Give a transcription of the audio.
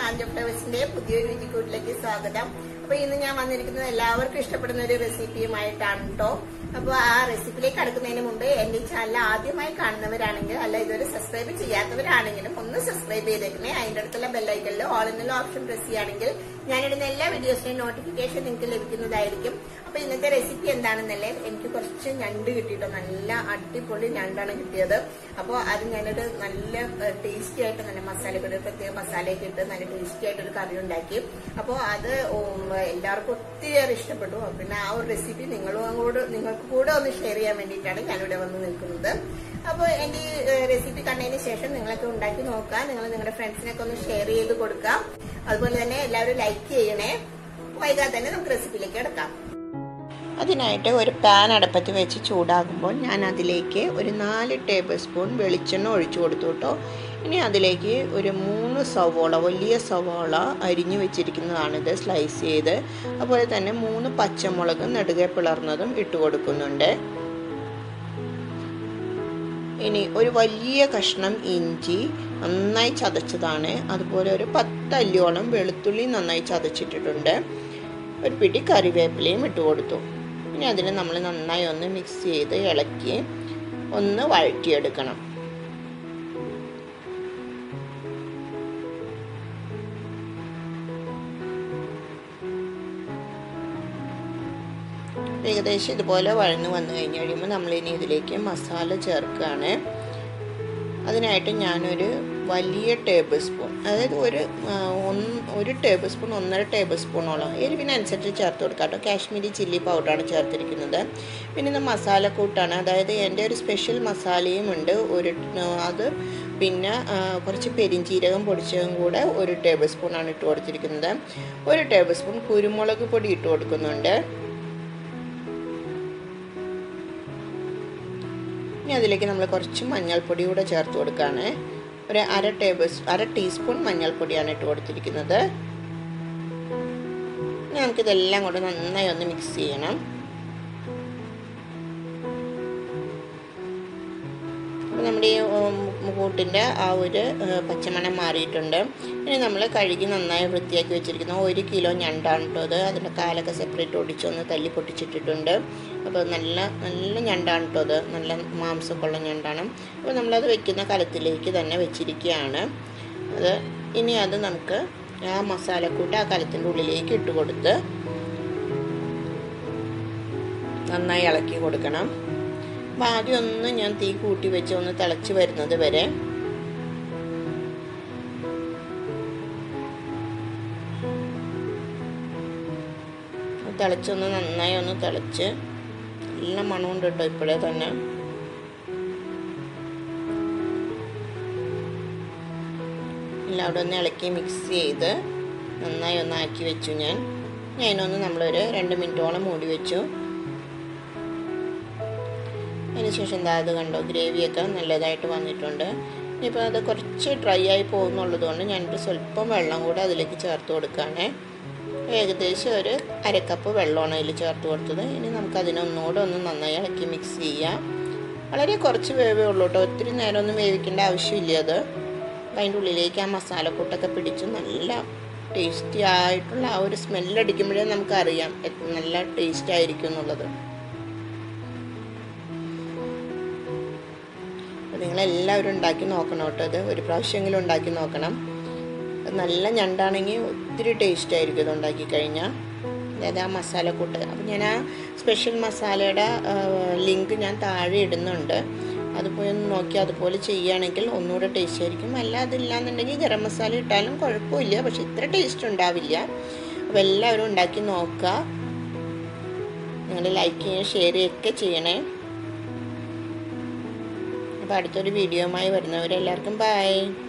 ഷാൻജ ഫ്ലവേഴ്സിന്റെ പുതിയൊരു രുചിക്കൂട്ടിലേക്ക് സ്വാഗതം അപ്പൊ ഇന്ന് ഞാൻ വന്നിരിക്കുന്നത് എല്ലാവർക്കും ഇഷ്ടപ്പെടുന്ന ഒരു റെസിപ്പിയുമായിട്ടാണ് കേട്ടോ അപ്പൊ ആ റെസിപ്പിയിലേക്ക് കടക്കുന്നതിന് മുമ്പ് എന്റെ ഈ ചാനൽ ആദ്യമായി കാണുന്നവരാണെങ്കിൽ അല്ല ഇതുവരെ സബ്സ്ക്രൈബ് ചെയ്യാത്തവരാണെങ്കിലും ഒന്ന് സബ്സ്ക്രൈബ് ചെയ്തേക്കണേ അതിന്റെ അടുത്തുള്ള ബെല്ലൈക്കലിൽ ഓൾ എന്നുള്ള ഓപ്ഷൻ പ്രസ് ചെയ്യുകയാണെങ്കിൽ ഞാനിടുന്ന എല്ലാ വീഡിയോസിന്റെയും നോട്ടിഫിക്കേഷൻ നിങ്ങൾക്ക് ലഭിക്കുന്നതായിരിക്കും അപ്പൊ ഇന്നത്തെ റെസിപ്പി എന്താണെന്നല്ലേ എനിക്ക് കുറച്ച് ഞണ്ട് കിട്ടിയിട്ടോ നല്ല അടിപൊളി ഞണ്ടാണ് കിട്ടിയത് അപ്പോൾ അത് ഞാനൊരു നല്ല ടേസ്റ്റി ആയിട്ട് നല്ല മസാല ഒരു പ്രത്യേക മസാലയൊക്കെ ഇട്ട് നല്ല ടേസ്റ്റി ആയിട്ട് ഒരു കറി ഉണ്ടാക്കി അപ്പോൾ അത് ഉം, എല്ലാവർക്കും ഒത്തിരിയേറെ ഇഷ്ടപ്പെട്ടു അപ്പൊ പിന്നെ ആ ഒരു റെസിപ്പി നിങ്ങളും കൂടെ നിങ്ങൾക്ക് കൂടെ ഒന്ന് ഷെയർ ചെയ്യാൻ വേണ്ടിയിട്ടാണ് ഞാനിവിടെ വന്ന് നിൽക്കുന്നത് അപ്പോൾ എന്റെ ഈ റെസിപ്പി കണ്ടതിന് ശേഷം നിങ്ങളൊക്കെ ഉണ്ടാക്കി നോക്കുക നിങ്ങൾ നിങ്ങളുടെ ഫ്രണ്ട്സിനൊക്കെ ഒന്ന് ഷെയർ ചെയ്ത് കൊടുക്കുക അതുപോലെ തന്നെ എല്ലാവരും ലൈക്ക് ചെയ്യണേ വൈകാതെ തന്നെ നമുക്ക് റെസിപ്പിയിലേക്ക് കിടക്കാം അതിനായിട്ട് ഒരു പാൻ അടപ്പത്ത് വെച്ച് ചൂടാകുമ്പോൾ ഞാൻ അതിലേക്ക് ഒരു നാല് ടേബിൾ സ്പൂൺ വെളിച്ചെണ്ണ ഒഴിച്ചു കൊടുത്തു കേട്ടോ ഇനി അതിലേക്ക് ഒരു മൂന്ന് സവോള വലിയ സവോള അരിഞ്ഞു വെച്ചിരിക്കുന്നതാണിത് സ്ലൈസ് ചെയ്ത് അതുപോലെ തന്നെ മൂന്ന് പച്ചമുളക് നെടുകെ പിളർന്നതും ഇട്ട് കൊടുക്കുന്നുണ്ട് ഇനി ഒരു വലിയ കഷ്ണം ഇഞ്ചി നന്നായി ചതച്ചതാണ് അതുപോലെ ഒരു പത്തല്ലിയോളം വെളുത്തുള്ളി നന്നായി ചതച്ചിട്ടിട്ടുണ്ട് ഒരു പിടി കറിവേപ്പിലയും ഇട്ട് കൊടുത്തു ഇനി അതിന് നമ്മൾ നന്നായി ഒന്ന് മിക്സ് ചെയ്ത് ഇളക്കി ഒന്ന് വഴറ്റിയെടുക്കണം ഏകദേശം ഇതുപോലെ വഴന്ന് വന്നു കഴിഞ്ഞ് കഴിയുമ്പോൾ നമ്മളിനി ഇതിലേക്ക് മസാല ചേർക്കുകയാണ് അതിനായിട്ട് ഞാനൊരു വലിയ ടേബിൾ സ്പൂൺ അതായത് ഒരു ആ, ഒന്ന് ഒരു ടേബിൾ സ്പൂൺ ഒന്നര ടേബിൾ സ്പൂണോളം എരിവിനനുസരിച്ച് ചേർത്ത് കൊടുക്കാം കേട്ടോ കാശ്മീരി ചില്ലി പൗഡറാണ് ചേർത്തിരിക്കുന്നത് പിന്നെ ഇത് മസാലക്കൂട്ടാണ് അതായത് എൻ്റെ ഒരു സ്പെഷ്യൽ മസാലയും ഉണ്ട് ഒരു ആ, അത് പിന്നെ ആ, കുറച്ച് പെരിഞ്ചീരകം പൊടിച്ചതും കൂടെ ഒരു ടേബിൾ സ്പൂണാണ് ഇട്ട് കൊടുത്തിരിക്കുന്നത് ഒരു ടേബിൾ സ്പൂൺ കുരുമുളക് പൊടി ഇട്ട് കൊടുക്കുന്നുണ്ട് ഇനി അതിലേക്ക് നമ്മൾ കുറച്ച് മഞ്ഞൾപ്പൊടി കൂടെ ചേർത്ത് കൊടുക്കുകയാണ് ഒരു അര ടേബിൾ അര ടീസ്പൂൺ മഞ്ഞൾപ്പൊടിയാണ് ഇട്ട് കൊടുത്തിരിക്കുന്നത് ഇനി നമുക്കിതെല്ലാം കൂടെ നന്നായി ഒന്ന് മിക്സ് ചെയ്യണം അപ്പോൾ നമ്മുടെ ഈ ഉം, കൂട്ടിൻ്റെ ആ ഒരു ഏഹ്, പച്ചമണം മാറിയിട്ടുണ്ട് ഇനി നമ്മൾ കഴുകി നന്നായി വൃത്തിയാക്കി വെച്ചിരിക്കുന്ന ഒരു കിലോ ഞണ്ടാണ് കേട്ടോ അത് അതിൻ്റെ കാലൊക്കെ സെപ്പറേറ്റ് ഒടിച്ചൊന്ന് തല്ലി പൊട്ടിച്ചിട്ടിട്ടുണ്ട് അപ്പോൾ നല്ല നല്ല ഞണ്ടാണ് കേട്ടോ അത് നല്ല മാംസമൊക്കെ ഉള്ള ഞണ്ടാണ് അപ്പോൾ നമ്മളത് വെക്കുന്ന കലത്തിലേക്ക് തന്നെ വെച്ചിരിക്കുകയാണ് അത് ഇനി അത് നമുക്ക് ആ മസാലക്കൂട്ട് ആ കലത്തിൻ്റെ ഉള്ളിലേക്ക് ഇട്ട് കൊടുത്ത് നന്നായി ഇളക്കി കൊടുക്കണം അപ്പോൾ ആദ്യം ഒന്ന് ഞാൻ തീ കൂട്ടി വെച്ച് ഒന്ന് തിളച്ച് വരുന്നത് വരെ തിളച്ചൊന്ന് നന്നായി ഒന്ന് തിളച്ച് നല്ല മണമുണ്ട് കേട്ടോ ഇപ്പോഴേ തന്നെ എല്ലാം അവിടെ ഒന്ന് ഇളക്കി മിക്സ് ചെയ്ത് നന്നായി ഒന്ന് ആക്കി വെച്ചു ഞാൻ ഞാൻ അതിനൊന്ന് നമ്മളൊരു രണ്ട് മിനിറ്റോളം മൂടി വെച്ചു അതിനുശേഷം എന്താ അത് കണ്ടോ ഗ്രേവിയൊക്കെ നല്ലതായിട്ട് വന്നിട്ടുണ്ട് ഇനിയിപ്പോൾ അത് കുറച്ച് ഡ്രൈ ആയി പോകുന്നുള്ളത് കൊണ്ട് ഞാനിപ്പോൾ സ്വല്പം വെള്ളം കൂടെ അതിലേക്ക് ചേർത്ത് കൊടുക്കുകയാണ് ഏകദേശം ഒരു അരക്കപ്പ് വെള്ളമാണ് അതിൽ ചേർത്ത് കൊടുത്തത് ഇനി നമുക്ക് അതിനൊന്നുകൂടെ ഒന്ന് നന്നായി ഇളക്കി മിക്സ് ചെയ്യാം വളരെ കുറച്ച് വേവേ ഉള്ളൂ കേട്ടോ ഒത്തിരി നേരം ഒന്നും വേവിക്കേണ്ട ആവശ്യമില്ല അത് അപ്പം അതിൻ്റെ ഉള്ളിലേക്ക് ആ മസാലക്കൂട്ടൊക്കെ പിടിച്ച് നല്ല ടേസ്റ്റി ആയിട്ടുള്ള ആ ഒരു സ്മെല്ലടിക്കുമ്പോഴേ നമുക്കറിയാം എത്ര നല്ല ടേസ്റ്റ് ആയിരിക്കും എന്നുള്ളത് അപ്പോൾ നിങ്ങളെല്ലാവരും ഉണ്ടാക്കി നോക്കണം കേട്ടോ ഇത് ഒരു പ്രാവശ്യമെങ്കിലും ഉണ്ടാക്കി നോക്കണം അത് നല്ല ഞണ്ടാണെങ്കിൽ ഒത്തിരി ടേസ്റ്റ് ആയിരിക്കും ഇത് ഉണ്ടാക്കി കഴിഞ്ഞാൽ അതായത് ആ മസാലക്കൂട്ട് അപ്പം ഞാൻ ആ സ്പെഷ്യൽ മസാലയുടെ ലിങ്ക് ഞാൻ താഴെ ഇടുന്നുണ്ട് അത് പോയി ഒന്ന് നോക്കി അതുപോലെ ചെയ്യുകയാണെങ്കിൽ ഒന്നുകൂടെ ടേസ്റ്റ് ആയിരിക്കും അല്ല അതില്ലാന്നുണ്ടെങ്കിൽ ഗരം മസാല ഇട്ടാലും കുഴപ്പമില്ല പക്ഷെ ഇത്ര ടേസ്റ്റ് ഉണ്ടാവില്ല അപ്പോൾ എല്ലാവരും ഉണ്ടാക്കി നോക്കുക നിങ്ങൾ ലൈക്ക് ചെയ്യുകയും ഷെയർ ചെയ്യുകയൊക്കെ ചെയ്യണേ അപ്പോൾ അടുത്തൊരു വീഡിയോയുമായി വരുന്നവരെല്ലാവർക്കും ബൈ